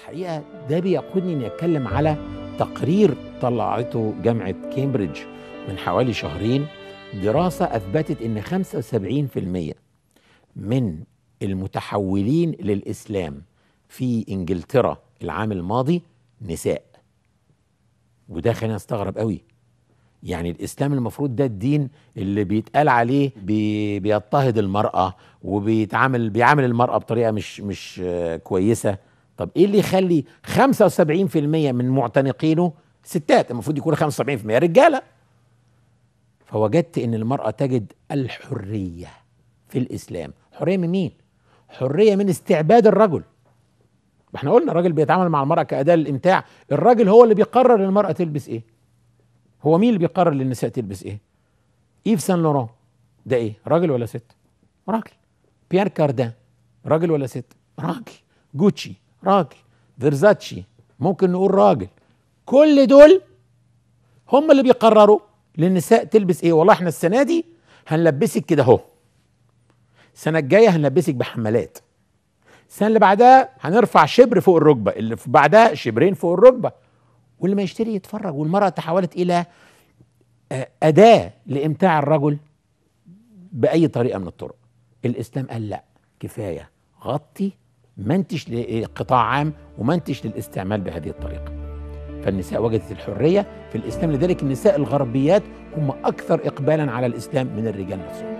الحقيقه ده بيقودني اني اتكلم على تقرير طلعته جامعه كامبريدج من حوالي شهرين دراسه اثبتت ان 75% من المتحولين للاسلام في انجلترا العام الماضي نساء وده خلينا نستغرب قوي يعني الاسلام المفروض ده الدين اللي بيتقال عليه بي بيضطهد المراه وبيتعامل بيعامل المراه بطريقه مش مش آه، كويسه طب ايه اللي يخلي 75% من معتنقينه ستات المفروض يكونوا 75% رجاله فوجدت ان المراه تجد الحريه في الاسلام حريه من مين حريه من استعباد الرجل ما احنا قلنا الراجل بيتعامل مع المراه كاداه للامتاع الراجل هو اللي بيقرر المراه تلبس ايه هو مين اللي بيقرر للنساء تلبس ايه ايف سان لوران ده ايه راجل ولا ست راجل بيير كاردان راجل ولا ست راجل جوتشي راجل فيرزاتشي ممكن نقول راجل كل دول هم اللي بيقرروا للنساء تلبس ايه والله احنا السنه دي هنلبسك كده اهو السنه الجايه هنلبسك بحمالات السنه اللي بعدها هنرفع شبر فوق الركبه اللي في بعدها شبرين فوق الركبه واللي ما يشتري يتفرج والمراه تحولت الى آه، اداه لامتاع الرجل باي طريقه من الطرق الاسلام قال لا كفايه غطي منتش لقطاع عام ومنتش للاستعمال بهذه الطريقه فالنساء وجدت الحريه في الاسلام لذلك النساء الغربيات هم اكثر اقبالا على الاسلام من الرجال نفسهم